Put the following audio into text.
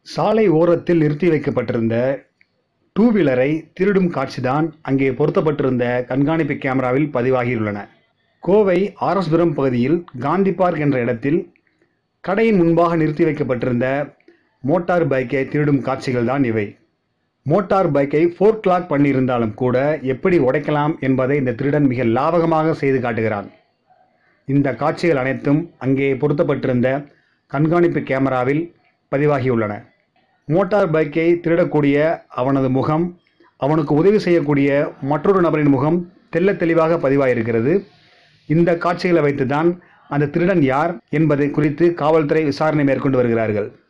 சாலை ஓரத்தில் நிறுத்தி வைக்கப்பட்டிருந்த டூ வீலரை திருடும் காட்சிதான் அங்கே பொருத்தப்பட்டிருந்த கண்காணிப்பு கேமராவில் பதிவாகியுள்ளன கோவை ஆர்எஸ்புரம் பகுதியில் காந்தி பார்க் என்ற இடத்தில் கடையின் முன்பாக நிறுத்தி வைக்கப்பட்டிருந்த மோட்டார் பைக்கை திருடும் காட்சிகள் தான் இவை மோட்டார் பைக்கை ஃபோர் கிளாக் பண்ணியிருந்தாலும் கூட எப்படி உடைக்கலாம் என்பதை இந்த திருடன் மிக லாபகமாக செய்து காட்டுகிறான் இந்த காட்சிகள் அனைத்தும் அங்கே பொருத்தப்பட்டிருந்த கண்காணிப்பு கேமராவில் பதிவாகியுள்ளன மோட்டார் பைக்கை திருடக்கூடிய அவனது முகம் அவனுக்கு உதவி செய்யக்கூடிய மற்றொரு நபரின் முகம் தெள்ளத் தெளிவாக பதிவாகியிருக்கிறது இந்த காட்சிகளை வைத்துதான் அந்த திருடன் யார் என்பதை குறித்து காவல்துறை விசாரணை மேற்கொண்டு வருகிறார்கள்